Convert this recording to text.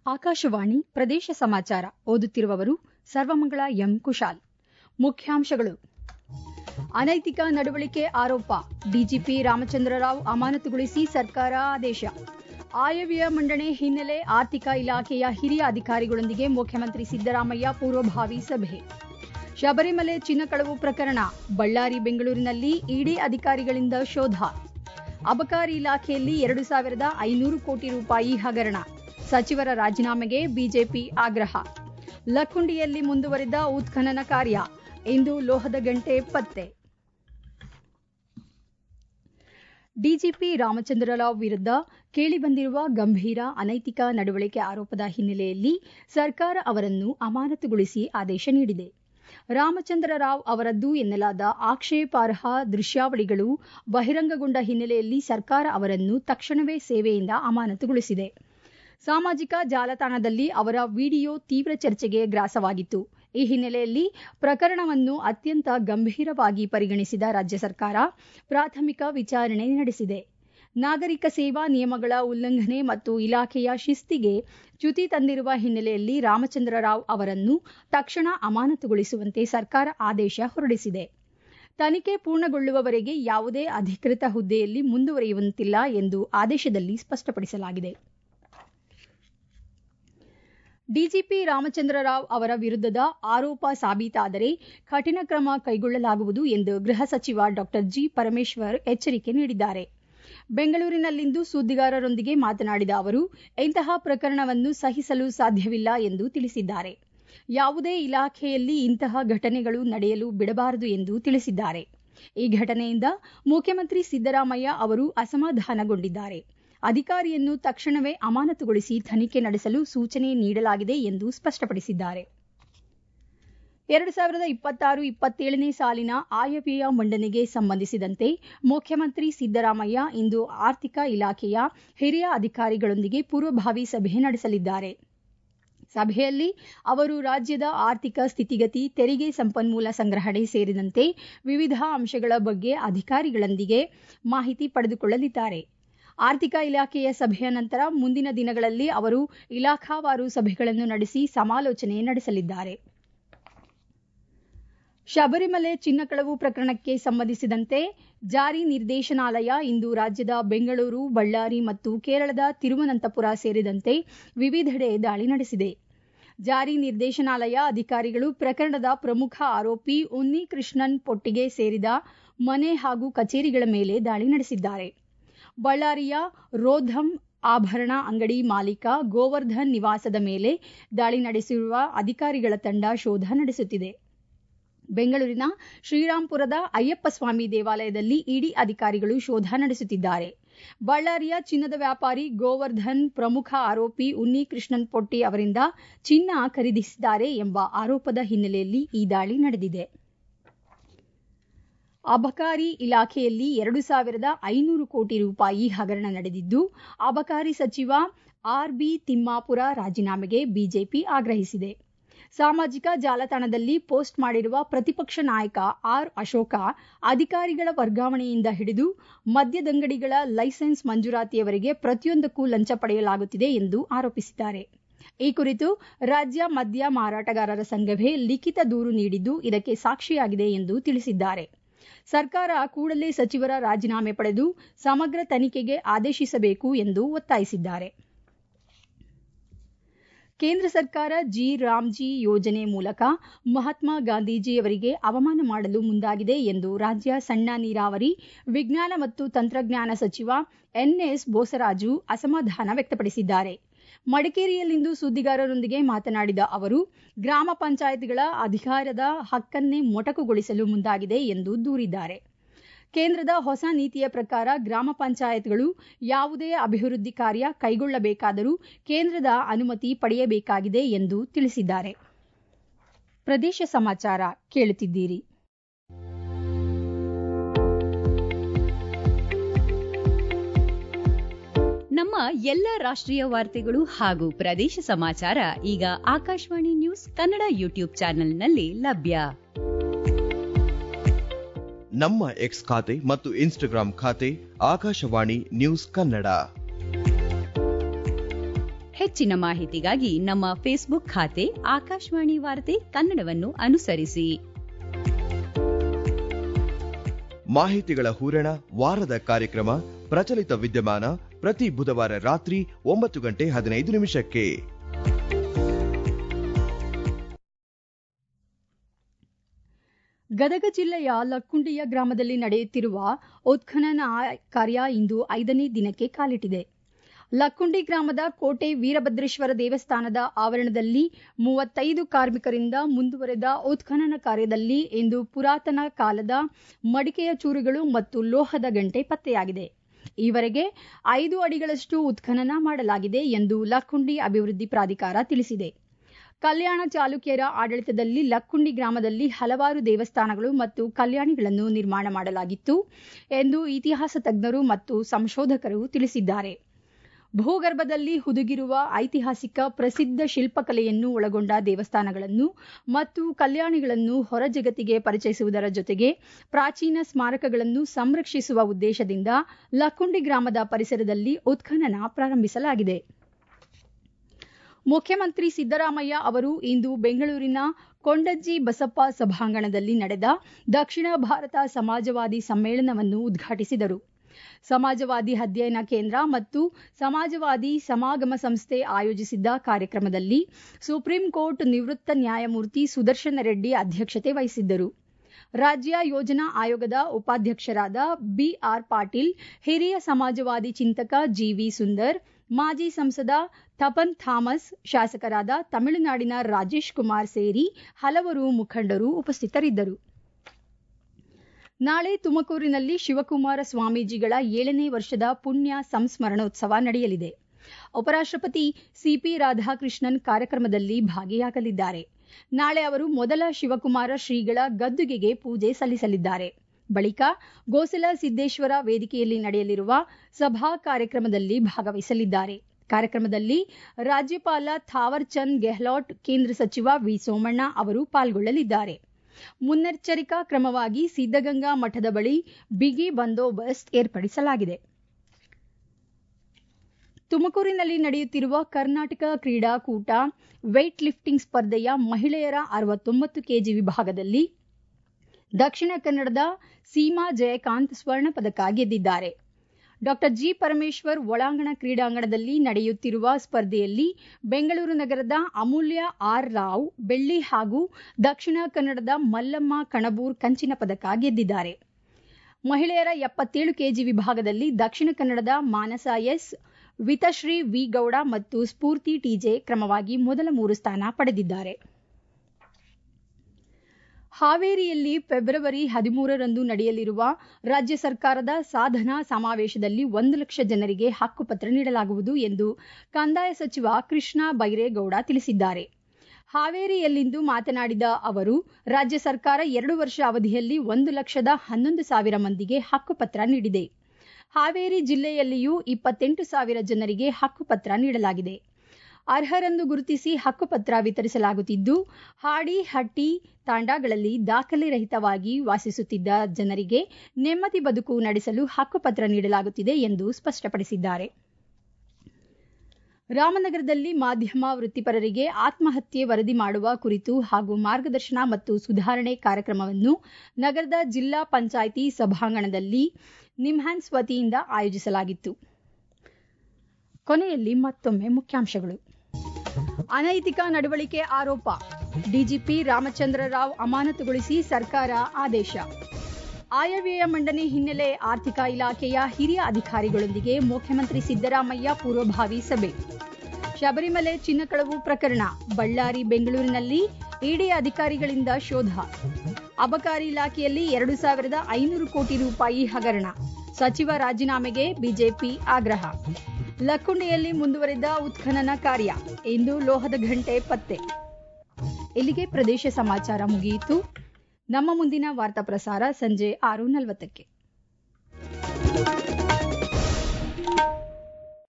ಆಕಾಶವಾಣಿ ಪ್ರದೇಶ ಸಮಾಚಾರ ಓದುತ್ತಿರುವವರು ಸರ್ವಮಂಗಳ ಎಂ ಕುಶಾಲ್ ಮುಖ್ಯಾಂಶಗಳು ಅನೈತಿಕ ನಡವಳಿಕೆ ಆರೋಪ ಡಿಜಿಪಿ ರಾಮಚಂದ್ರರಾವ್ ಅಮಾನತುಗೊಳಿಸಿ ಸರ್ಕಾರ ಆದೇಶ ಆಯವ್ಯಯ ಮಂಡನೆ ಹಿನ್ನೆಲೆ ಆರ್ಥಿಕ ಇಲಾಖೆಯ ಹಿರಿಯ ಅಧಿಕಾರಿಗಳೊಂದಿಗೆ ಮುಖ್ಯಮಂತ್ರಿ ಸಿದ್ದರಾಮಯ್ಯ ಪೂರ್ವಭಾವಿ ಸಭೆ ಶಬರಿಮಲೆ ಚಿನ್ನ ಕಳವು ಪ್ರಕರಣ ಬಳ್ಳಾರಿ ಬೆಂಗಳೂರಿನಲ್ಲಿ ಇಡಿ ಅಧಿಕಾರಿಗಳಿಂದ ಶೋಧ ಅಬಕಾರಿ ಇಲಾಖೆಯಲ್ಲಿ ಎರಡು ಸಾವಿರದ ಐನೂರು ಕೋಟಿ ರೂಪಾಯಿ ಹಗರಣ ಸಚಿವರ ರಾಜೀನಾಮೆಗೆ ಬಿಜೆಪಿ ಆಗ್ರಹ ಲಕ್ಕುಂಡಿಯಲ್ಲಿ ಮುಂದುವರಿದ ಉತ್ಖನನ ಕಾರ್ಯ ಇಂದು ಲೋಹದ ಗಂಟೆ ಪತ್ತೆ ಡಿಜಿಪಿ ರಾಮಚಂದ್ರರಾವ್ ವಿರುದ್ಧ ಕೇಳಿಬಂದಿರುವ ಗಂಭೀರ ಅನೈತಿಕ ನಡವಳಿಕೆ ಆರೋಪದ ಹಿನ್ನೆಲೆಯಲ್ಲಿ ಸರ್ಕಾರ ಅವರನ್ನು ಅಮಾನತುಗೊಳಿಸಿ ಆದೇಶ ನೀಡಿದೆ ರಾಮಚಂದ್ರ ರಾವ್ ಅವರದ್ದು ಎನ್ನಲಾದ ಆಕ್ಷೇಪಾರ್ಹ ದೃಶ್ಯಾವಳಿಗಳು ಬಹಿರಂಗಗೊಂಡ ಹಿನ್ನೆಲೆಯಲ್ಲಿ ಸರ್ಕಾರ ಅವರನ್ನು ತಕ್ಷಣವೇ ಸೇವೆಯಿಂದ ಅಮಾನತುಗೊಳಿಸಿದೆ ಸಾಮಾಜಿಕ ಜಾಲತಾಣದಲ್ಲಿ ಅವರ ವಿಡಿಯೋ ತೀವ್ರ ಚರ್ಚೆಗೆ ಗ್ರಾಸವಾಗಿತ್ತು ಈ ಹಿನ್ನೆಲೆಯಲ್ಲಿ ಪ್ರಕರಣವನ್ನು ಅತ್ಯಂತ ಗಂಭೀರವಾಗಿ ಪರಿಗಣಿಸಿದ ರಾಜ್ಯ ಸರ್ಕಾರ ಪ್ರಾಥಮಿಕ ವಿಚಾರಣೆ ನಡೆಸಿದೆ ನಾಗರಿಕ ಸೇವಾ ನಿಯಮಗಳ ಉಲ್ಲಂಘನೆ ಮತ್ತು ಇಲಾಖೆಯ ಶಿಸ್ತಿಗೆ ಚ್ಯುತಿ ತಂದಿರುವ ಹಿನ್ನೆಲೆಯಲ್ಲಿ ರಾಮಚಂದ್ರ ರಾವ್ ಅವರನ್ನು ತಕ್ಷಣ ಅಮಾನತುಗೊಳಿಸುವಂತೆ ಸರ್ಕಾರ ಆದೇಶ ಹೊರಡಿಸಿದೆ ತನಿಖೆ ಪೂರ್ಣಗೊಳ್ಳುವವರೆಗೆ ಯಾವುದೇ ಅಧಿಕೃತ ಹುದ್ದೆಯಲ್ಲಿ ಮುಂದುವರಿಯುವಂತಿಲ್ಲ ಎಂದು ಆದೇಶದಲ್ಲಿ ಸ್ಪಷ್ಟಪಡಿಸಲಾಗಿದೆ ಡಿಜಿಪಿ ರಾಮಚಂದ್ರ ರಾವ್ ಅವರ ವಿರುದ್ಧದ ಆರೋಪ ಸಾಬೀತಾದರೆ ಕಠಿಣ ಕ್ರಮ ಕೈಗೊಳ್ಳಲಾಗುವುದು ಎಂದು ಗೃಹ ಸಚಿವ ಡಾ ಜಿ ಪರಮೇಶ್ವರ್ ಎಚ್ಚರಿಕೆ ನೀಡಿದ್ದಾರೆ ಬೆಂಗಳೂರಿನಲ್ಲಿಂದು ಸುದ್ದಿಗಾರರೊಂದಿಗೆ ಮಾತನಾಡಿದ ಅವರು ಇಂತಹ ಪ್ರಕರಣವನ್ನು ಸಹಿಸಲು ಸಾಧ್ಯವಿಲ್ಲ ಎಂದು ತಿಳಿಸಿದ್ದಾರೆ ಯಾವುದೇ ಇಲಾಖೆಯಲ್ಲಿ ಇಂತಹ ಘಟನೆಗಳು ನಡೆಯಲು ಬಿಡಬಾರದು ಎಂದು ತಿಳಿಸಿದ್ದಾರೆ ಈ ಘಟನೆಯಿಂದ ಮುಖ್ಯಮಂತ್ರಿ ಸಿದ್ದರಾಮಯ್ಯ ಅವರು ಅಸಮಾಧಾನಗೊಂಡಿದ್ದಾರೆ ಅಧಿಕಾರಿಯನ್ನು ತಕ್ಷಣವೇ ಅಮಾನತುಗೊಳಿಸಿ ತನಿಖೆ ನಡೆಸಲು ಸೂಚನೆ ನೀಡಲಾಗಿದೆ ಎಂದು ಸ್ಪಷ್ಟಪಡಿಸಿದ್ದಾರೆ ಎರಡು ಸಾವಿರದ ಇಪ್ಪತ್ತಾರು ಇಪ್ಪತ್ತೇಳನೇ ಸಾಲಿನ ಆಯವ್ಯಯ ಮಂಡನೆಗೆ ಸಂಬಂಧಿಸಿದಂತೆ ಮುಖ್ಯಮಂತ್ರಿ ಸಿದ್ದರಾಮಯ್ಯ ಇಂದು ಆರ್ಥಿಕ ಇಲಾಖೆಯ ಹಿರಿಯ ಅಧಿಕಾರಿಗಳೊಂದಿಗೆ ಪೂರ್ವಭಾವಿ ಸಭೆ ನಡೆಸಲಿದ್ದಾರೆ ಸಭೆಯಲ್ಲಿ ಅವರು ರಾಜ್ಯದ ಆರ್ಥಿಕ ಸ್ಥಿತಿಗತಿ ತೆರಿಗೆ ಸಂಪನ್ಮೂಲ ಸಂಗ್ರಹಣೆ ಸೇರಿದಂತೆ ವಿವಿಧ ಅಂಶಗಳ ಬಗ್ಗೆ ಅಧಿಕಾರಿಗಳೊಂದಿಗೆ ಮಾಹಿತಿ ಪಡೆದುಕೊಳ್ಳಲಿದ್ದಾರೆ ಆರ್ಥಿಕ ಇಲಾಖೆಯ ಸಭೆಯ ನಂತರ ಮುಂದಿನ ದಿನಗಳಲ್ಲಿ ಅವರು ಇಲಾಖಾವಾರು ಸಭೆಗಳನ್ನು ನಡೆಸಿ ಸಮಾಲೋಚನೆ ನಡೆಸಲಿದ್ದಾರೆ ಶಬರಿಮಲೆ ಚಿನ್ನ ಕಳವು ಪ್ರಕರಣಕ್ಕೆ ಸಂಬಂಧಿಸಿದಂತೆ ಜಾರಿ ನಿರ್ದೇಶನಾಲಯ ಇಂದು ರಾಜ್ಯದ ಬೆಂಗಳೂರು ಬಳ್ಳಾರಿ ಮತ್ತು ಕೇರಳದ ತಿರುವನಂತಪುರ ಸೇರಿದಂತೆ ವಿವಿಧೆಡೆ ದಾಳಿ ನಡೆಸಿದೆ ಜಾರಿ ನಿರ್ದೇಶನಾಲಯ ಅಧಿಕಾರಿಗಳು ಪ್ರಕರಣದ ಪ್ರಮುಖ ಆರೋಪಿ ಉನ್ನಿ ಕೃಷ್ಣನ್ ಪೊಟ್ಟಿಗೆ ಸೇರಿದ ಮನೆ ಹಾಗೂ ಕಚೇರಿಗಳ ಮೇಲೆ ದಾಳಿ ನಡೆಸಿದ್ದಾರೆ ಬಳ್ಳಾರಿಯ ರೋಧಂ ಆಭರಣ ಅಂಗಡಿ ಮಾಲೀಕ ಗೋವರ್ಧನ್ ನಿವಾಸದ ಮೇಲೆ ದಾಳಿ ನಡೆಸಿರುವ ಅಧಿಕಾರಿಗಳ ತಂಡ ಶೋಧ ನಡೆಸುತ್ತಿದೆ ಬೆಂಗಳೂರಿನ ಶ್ರೀರಾಂಪುರದ ಅಯ್ಯಪ್ಪ ಸ್ವಾಮಿ ದೇವಾಲಯದಲ್ಲಿ ಇಡಿ ಅಧಿಕಾರಿಗಳು ಶೋಧ ನಡೆಸುತ್ತಿದ್ದಾರೆ ಬಳ್ಳಾರಿಯ ಚಿನ್ನದ ವ್ಯಾಪಾರಿ ಗೋವರ್ಧನ್ ಪ್ರಮುಖ ಆರೋಪಿ ಉನ್ನಿ ಕೃಷ್ಣನ್ ಪೊಟ್ಟಿ ಅವರಿಂದ ಚಿನ್ನ ಖರೀದಿಸಿದ್ದಾರೆ ಎಂಬ ಆರೋಪದ ಹಿನ್ನೆಲೆಯಲ್ಲಿ ಈ ದಾಳಿ ನಡೆದಿದೆ ಅಬಕಾರಿ ಇಲಾಖೆಯಲ್ಲಿ ಎರಡು ಸಾವಿರದ ಐನೂರು ಕೋಟಿ ರೂಪಾಯಿ ಹಗರಣ ನಡೆದಿದ್ದು ಅಬಕಾರಿ ಸಚಿವ ಆರ್ಬಿ ತಿಮ್ಮಾಪುರ ರಾಜೀನಾಮೆಗೆ ಬಿಜೆಪಿ ಆಗ್ರಹಿಸಿದೆ ಸಾಮಾಜಿಕ ಜಾಲತಾಣದಲ್ಲಿ ಪೋಸ್ಟ್ ಮಾಡಿರುವ ಪ್ರತಿಪಕ್ಷ ನಾಯಕ ಆರ್ ಅಶೋಕ ಅಧಿಕಾರಿಗಳ ವರ್ಗಾವಣೆಯಿಂದ ಹಿಡಿದು ಮದ್ಯದಂಗಡಿಗಳ ಲೈಸೆನ್ಸ್ ಮಂಜೂರಾತಿಯವರೆಗೆ ಪ್ರತಿಯೊಂದಕ್ಕೂ ಲಂಚ ಪಡೆಯಲಾಗುತ್ತಿದೆ ಎಂದು ಆರೋಪಿಸಿದ್ದಾರೆ ಈ ಕುರಿತು ರಾಜ್ಯ ಮದ್ಯ ಮಾರಾಟಗಾರರ ಸಂಘವೇ ಲಿಖಿತ ದೂರು ನೀಡಿದ್ದು ಇದಕ್ಕೆ ಸಾಕ್ಷಿಯಾಗಿದೆ ಎಂದು ತಿಳಿಸಿದ್ದಾರೆ ಸರ್ಕಾರ ಕೂಡಲೇ ಸಚಿವರ ರಾಜೀನಾಮೆ ಪಡೆದು ಸಮಗ್ರ ತನಿಖೆಗೆ ಆದೇಶಿಸಬೇಕು ಎಂದು ಒತ್ತಾಯಿಸಿದ್ದಾರೆ ಕೇಂದ್ರ ಸರ್ಕಾರ ಜಿ ರಾಮ್ಜಿ ಯೋಜನೆ ಮೂಲಕ ಮಹಾತ್ಮ ಗಾಂಧೀಜಿಯವರಿಗೆ ಅವಮಾನ ಮಾಡಲು ಮುಂದಾಗಿದೆ ಎಂದು ರಾಜ್ಯ ಸಣ್ಣ ನೀರಾವರಿ ವಿಜ್ಞಾನ ಮತ್ತು ತಂತ್ರಜ್ಞಾನ ಸಚಿವ ಎನ್ಎಸ್ ಬೋಸರಾಜು ಅಸಮಾಧಾನ ವ್ಯಕ್ತಪಡಿಸಿದ್ದಾರೆ ಮಡಿಕೇರಿಯಲ್ಲಿಂದು ಸುದ್ದಿಗಾರರೊಂದಿಗೆ ಮಾತನಾಡಿದ ಅವರು ಗ್ರಾಮ ಪಂಚಾಯತ್ಗಳ ಅಧಿಕಾರದ ಹಕ್ಕನ್ನೇ ಮೊಟಕುಗೊಳಿಸಲು ಮುಂದಾಗಿದೆ ಎಂದು ದೂರಿದ್ದಾರೆ ಕೇಂದ್ರದ ಹೊಸ ನೀತಿಯ ಪ್ರಕಾರ ಗ್ರಾಮ ಪಂಚಾಯತ್ಗಳು ಯಾವುದೇ ಅಭಿವೃದ್ಧಿ ಕಾರ್ಯ ಕೈಗೊಳ್ಳಬೇಕಾದರೂ ಕೇಂದ್ರದ ಅನುಮತಿ ಪಡೆಯಬೇಕಾಗಿದೆ ಎಂದು ತಿಳಿಸಿದ್ದಾರೆ ಪ್ರದೇಶ ಸಮಾಚಾರ ಕೇಳುತ್ತಿದ್ದೀರಿ ನಮ್ಮ ಎಲ್ಲ ರಾಷ್ಟ್ರೀಯ ವಾರ್ತೆಗಳು ಹಾಗೂ ಪ್ರದೇಶ ಸಮಾಚಾರ ಈಗ ಆಕಾಶವಾಣಿ ನ್ಯೂಸ್ ಕನ್ನಡ ಯೂಟ್ಯೂಬ್ ಚಾನೆಲ್ನಲ್ಲಿ ಲಭ್ಯ ನಮ್ಮ ಎಕ್ಸ್ ಖಾತೆ ಮತ್ತು ಇನ್ಸ್ಟಾಗ್ರಾಂ ಖಾತೆ ಆಕಾಶವಾಣಿ ನ್ಯೂಸ್ ಕನ್ನಡ ಹೆಚ್ಚಿನ ಮಾಹಿತಿಗಾಗಿ ನಮ್ಮ ಫೇಸ್ಬುಕ್ ಖಾತೆ ಆಕಾಶವಾಣಿ ವಾರ್ತೆ ಕನ್ನಡವನ್ನು ಅನುಸರಿಸಿ ಮಾಹಿತಿಗಳ ಹೂರಣ ವಾರದ ಕಾರ್ಯಕ್ರಮ ಪ್ರಚಲಿತ ವಿದ್ಯಮಾನ ಪ್ರತಿ ಬುಧವಾರ ರಾತ್ರಿ ಒಂಬತ್ತು ಗಂಟೆ ಹದಿನೈದು ನಿಮಿಷಕ್ಕೆ ಗದಗ ಜಿಲ್ಲೆಯ ಲಕ್ಕುಂಡಿಯ ಗ್ರಾಮದಲ್ಲಿ ನಡೆಯುತ್ತಿರುವ ಉತ್ಖನನ ಕಾರ್ಯ ಇಂದು ಐದನೇ ದಿನಕ್ಕೆ ಕಾಲಿಟ್ಟಿದೆ ಲಕ್ಕುಂಡಿ ಗ್ರಾಮದ ಕೋಟೆ ವೀರಭದ್ರೇಶ್ವರ ದೇವಸ್ಥಾನದ ಆವರಣದಲ್ಲಿ ಮೂವತ್ತೈದು ಕಾರ್ಮಿಕರಿಂದ ಮುಂದುವರೆದ ಉತ್ಖನನ ಕಾರ್ಯದಲ್ಲಿ ಇಂದು ಪುರಾತನ ಕಾಲದ ಮಡಿಕೆಯ ಚೂರುಗಳು ಮತ್ತು ಲೋಹದ ಗಂಟೆ ಪತ್ತೆಯಾಗಿದೆ ಈವರೆಗೆ ಐದು ಅಡಿಗಳಷ್ಟು ಉತ್ಖನನ ಮಾಡಲಾಗಿದೆ ಎಂದು ಲಕ್ಕುಂಡಿ ಅಭಿವೃದ್ಧಿ ಪ್ರಾಧಿಕಾರ ತಿಳಿಸಿದೆ ಕಲ್ಯಾಣ ಚಾಲುಕ್ಯರ ಆಡಳಿತದಲ್ಲಿ ಲಕ್ಕುಂಡಿ ಗ್ರಾಮದಲ್ಲಿ ಹಲವಾರು ದೇವಸ್ಥಾನಗಳು ಮತ್ತು ಕಲ್ಯಾಣಿಗಳನ್ನು ನಿರ್ಮಾಣ ಮಾಡಲಾಗಿತ್ತು ಎಂದು ಇತಿಹಾಸ ತಜ್ಞರು ಮತ್ತು ಸಂಶೋಧಕರು ತಿಳಿಸಿದ್ದಾರೆ ಭೂಗರ್ಭದಲ್ಲಿ ಹುದುಗಿರುವ ಐತಿಹಾಸಿಕ ಪ್ರಸಿದ್ಧ ಶಿಲ್ಪಕಲೆಯನ್ನು ಒಳಗೊಂಡ ದೇವಸ್ಥಾನಗಳನ್ನು ಮತ್ತು ಕಲ್ಯಾಣಿಗಳನ್ನು ಹೊರ ಜಗತ್ತಿಗೆ ಪರಿಚಯಿಸುವುದರ ಜೊತೆಗೆ ಪ್ರಾಚೀನ ಸ್ಮಾರಕಗಳನ್ನು ಸಂರಕ್ಷಿಸುವ ಉದ್ದೇಶದಿಂದ ಲಕ್ಕುಂಡಿ ಗ್ರಾಮದ ಪರಿಸರದಲ್ಲಿ ಉತ್ಖನನ ಪ್ರಾರಂಭಿಸಲಾಗಿದೆ ಮುಖ್ಯಮಂತ್ರಿ ಸಿದ್ದರಾಮಯ್ಯ ಅವರು ಇಂದು ಬೆಂಗಳೂರಿನ ಕೊಂಡಜ್ಜಿ ಬಸಪ್ಪ ಸಭಾಂಗಣದಲ್ಲಿ ನಡೆದ ದಕ್ಷಿಣ ಭಾರತ ಸಮಾಜವಾದಿ ಸಮ್ಮೇಳನವನ್ನು ಉದ್ಘಾಟಿಸಿದರು ಸಮಾಜವಾದಿ ಅಧ್ಯಯನ ಕೇಂದ್ರ ಮತ್ತು ಸಮಾಜವಾದಿ ಸಮಾಗಮ ಸಂಸ್ಥೆ ಆಯೋಜಿಸಿದ್ದ ಕಾರ್ಯಕ್ರಮದಲ್ಲಿ ಸುಪ್ರೀಂ ಕೋರ್ಟ್ ನಿವೃತ್ತ ನ್ಯಾಯಮೂರ್ತಿ ಸುದರ್ಶನ ರೆಡ್ಡಿ ಅಧ್ಯಕ್ಷತೆ ವಹಿಸಿದ್ದರು ರಾಜ್ಯ ಯೋಜನಾ ಆಯೋಗದ ಉಪಾಧ್ಯಕ್ಷರಾದ ಬಿಆರ್ ಪಾಟೀಲ್ ಹಿರಿಯ ಸಮಾಜವಾದಿ ಚಿಂತಕ ಜಿವಿ ಸುಂದರ್ ಮಾಜಿ ಸಂಸದ ತಪನ್ ಥಾಮಸ್ ಶಾಸಕರಾದ ತಮಿಳುನಾಡಿನ ರಾಜೇಶ್ ಕುಮಾರ್ ಸೇರಿ ಹಲವರು ಮುಖಂಡರು ಉಪಸ್ಥಿತರಿದ್ದರು ನಾಳೆ ತುಮಕೂರಿನಲ್ಲಿ ಶಿವಕುಮಾರ ಸ್ವಾಮೀಜಿಗಳ ಏಳನೇ ವರ್ಷದ ಪುಣ್ಯ ಸಂಸ್ಮರಣೋತ್ಸವ ನಡೆಯಲಿದೆ ಉಪರಾಷ್ಟ್ರಪತಿ ಸಿಪಿ ರಾಧಾಕೃಷ್ಣನ್ ಕಾರ್ಯಕ್ರಮದಲ್ಲಿ ಭಾಗಿಯಾಗಲಿದ್ದಾರೆ ನಾಳೆ ಅವರು ಮೊದಲ ಶಿವಕುಮಾರ ಶ್ರೀಗಳ ಗದ್ದುಗೆಗೆ ಪೂಜೆ ಸಲ್ಲಿಸಲಿದ್ದಾರೆ ಬಳಿಕ ಗೋಸಲ ಸಿದ್ದೇಶ್ವರ ವೇದಿಕೆಯಲ್ಲಿ ನಡೆಯಲಿರುವ ಸಭಾ ಕಾರ್ಯಕ್ರಮದಲ್ಲಿ ಭಾಗವಹಿಸಲಿದ್ದಾರೆ ಕಾರ್ಯಕ್ರಮದಲ್ಲಿ ರಾಜ್ಯಪಾಲ ಥಾವರ್ ಚಂದ್ ಗೆಹ್ಲೋಟ್ ಕೇಂದ್ರ ಸಚಿವ ವಿ ಸೋಮಣ್ಣ ಅವರು ಪಾಲ್ಗೊಳ್ಳಲಿದ್ದಾರೆ ಮುನ್ನೆಚ್ಚರಿಕಾ ಕ್ರಮವಾಗಿ ಸಿದ್ದಗಂಗಾ ಮಠದ ಬಳಿ ಬಿಗಿ ಬಂದೋಬಸ್ತ್ ಏರ್ಪಡಿಸಲಾಗಿದೆ ತುಮಕೂರಿನಲ್ಲಿ ನಡೆಯುತ್ತಿರುವ ಕರ್ನಾಟಕ ಕ್ರೀಡಾಕೂಟ ವೇಟ್ ಲಿಫ್ಟಿಂಗ್ ಸ್ಪರ್ಧೆಯ ಮಹಿಳೆಯರ ಅರವತ್ತೊಂಬತ್ತು ಕೆಜಿ ವಿಭಾಗದಲ್ಲಿ ದಕ್ಷಿಣ ಕನ್ನಡದ ಸೀಮಾ ಜಯಕಾಂತ್ ಸ್ವರ್ಣ ಪದಕ ಗೆದ್ದಿದ್ದಾರೆ ಡಾಕ್ಟರ್ ಜಿ ಪರಮೇಶ್ವರ್ ಒಳಾಂಗಣ ಕ್ರೀಡಾಂಗಣದಲ್ಲಿ ನಡೆಯುತ್ತಿರುವ ಸ್ಪರ್ಧೆಯಲ್ಲಿ ಬೆಂಗಳೂರು ನಗರದ ಅಮೂಲ್ಯ ಆರ್ ರಾವ್ ಬೆಳ್ಳಿ ಹಾಗೂ ದಕ್ಷಿಣ ಕನ್ನಡದ ಮಲ್ಲಮ್ಮ ಕಣಬೂರ್ ಕಂಚಿನ ಪದಕ ಗೆದ್ದಿದ್ದಾರೆ ಮಹಿಳೆಯರ ಎಪ್ಪತ್ತೇಳು ಕೆಜಿ ವಿಭಾಗದಲ್ಲಿ ದಕ್ಷಿಣ ಕನ್ನಡದ ಮಾನಸ ಎಸ್ ವಿತಶ್ರೀ ವಿ ಗೌಡ ಮತ್ತು ಸ್ಫೂರ್ತಿ ಟಿಜೆ ಕ್ರಮವಾಗಿ ಮೊದಲ ಮೂರು ಸ್ಥಾನ ಪಡೆದಿದ್ದಾರೆ ಹಾವೇರಿಯಲ್ಲಿ ಫೆಬ್ರವರಿ ಹದಿಮೂರರಂದು ನಡೆಯಲಿರುವ ರಾಜ್ಯ ಸರ್ಕಾರದ ಸಾಧನಾ ಸಮಾವೇಶದಲ್ಲಿ ಒಂದು ಲಕ್ಷ ಜನರಿಗೆ ಹಕ್ಕುಪತ್ರ ನೀಡಲಾಗುವುದು ಎಂದು ಕಂದಾಯ ಸಚಿವ ಕೃಷ್ಣ ಬೈರೇಗೌಡ ತಿಳಿಸಿದ್ದಾರೆ ಹಾವೇರಿಯಲ್ಲಿಂದು ಮಾತನಾಡಿದ ಅವರು ರಾಜ್ಯ ಸರ್ಕಾರ ಎರಡು ವರ್ಷ ಅವಧಿಯಲ್ಲಿ ಒಂದು ಲಕ್ಷದ ಹನ್ನೊಂದು ಸಾವಿರ ಮಂದಿಗೆ ಹಕ್ಕುಪತ್ರ ನೀಡಿದೆ ಹಾವೇರಿ ಜಿಲ್ಲೆಯಲ್ಲಿಯೂ ಇಪ್ಪತ್ತೆಂಟು ಸಾವಿರ ಜನರಿಗೆ ಹಕ್ಕುಪತ್ರ ನೀಡಲಾಗಿದೆ ಅರ್ಹರೆಂದು ಗುರುತಿಸಿ ಹಕ್ಕುಪತ್ರ ವಿತರಿಸಲಾಗುತ್ತಿದ್ದು ಹಾಡಿ ಹಟ್ಟಿ ತಾಂಡಾಗಳಲ್ಲಿ ದಾಖಲೆ ರಹಿತವಾಗಿ ವಾಸಿಸುತ್ತಿದ್ದ ಜನರಿಗೆ ನೆಮ್ಮದಿ ಬದುಕು ನಡೆಸಲು ಹಕ್ಕುಪತ್ರ ನೀಡಲಾಗುತ್ತಿದೆ ಎಂದು ಸ್ಪಷ್ಟಪಡಿಸಿದ್ದಾರೆ ರಾಮನಗರದಲ್ಲಿ ಮಾಧ್ಯಮ ವೃತ್ತಿಪರರಿಗೆ ಆತ್ಮಹತ್ಯೆ ವರದಿ ಮಾಡುವ ಕುರಿತು ಹಾಗೂ ಮಾರ್ಗದರ್ಶನ ಮತ್ತು ಸುಧಾರಣೆ ಕಾರ್ಯಕ್ರಮವನ್ನು ನಗರದ ಜಿಲ್ಲಾ ಪಂಚಾಯಿತಿ ಸಭಾಂಗಣದಲ್ಲಿ ನಿಮ್ಹಾನ್ಸ್ ವತಿಯಿಂದ ಆಯೋಜಿಸಲಾಗಿತ್ತು ಕೊನೆಯಲ್ಲಿ ಮತ್ತೊಮ್ಮೆ ಮುಖ್ಯಾಂಶಗಳು ಅನೈತಿಕ ನಡವಳಿಕೆ ಆರೋಪ ಡಿಜಿಪಿ ರಾಮಚಂದ್ರ ರಾವ್ ಅಮಾನತುಗೊಳಿಸಿ ಸರ್ಕಾರ ಆದೇಶ ಆಯವ್ಯಯ ಮಂಡನೆ ಹಿನ್ನೆಲೆ ಆರ್ಥಿಕ ಇಲಾಖೆಯ ಹಿರಿಯ ಅಧಿಕಾರಿಗಳೊಂದಿಗೆ ಮುಖ್ಯಮಂತ್ರಿ ಸಿದ್ದರಾಮಯ್ಯ ಪೂರ್ವಭಾವಿ ಸಭೆ ಶಬರಿಮಲೆ ಚಿನ್ನಕಳವು ಪ್ರಕರಣ ಬಳ್ಳಾರಿ ಬೆಂಗಳೂರಿನಲ್ಲಿ ಇಡಿ ಅಧಿಕಾರಿಗಳಿಂದ ಶೋಧ ಅಬಕಾರಿ ಇಲಾಖೆಯಲ್ಲಿ ಎರಡು ಸಾವಿರದ ಐನೂರು ಕೋಟಿ ರೂಪಾಯಿ ಹಗರಣ ಸಚಿವ ರಾಜೀನಾಮೆಗೆ ಬಿಜೆಪಿ ಆಗ್ರಹ ಲಕ್ಕುಂಡಿಯಲ್ಲಿ ಮುಂದುವರೆದ ಉತ್ಖನನ ಕಾರ್ಯ ಇಂದು ಲೋಹದ ಘಂಟೆ ಪತ್ತೆ ಇಲ್ಲಿಗೆ ಪ್ರದೇಶ ಸಮಾಚಾರ ಮುಗಿಯಿತು ನಮ್ಮ ಮುಂದಿನ ವಾರ್ತಾ ಪ್ರಸಾರ ಸಂಜೆ ಆರು ನಲವತ್ತಕ್ಕೆ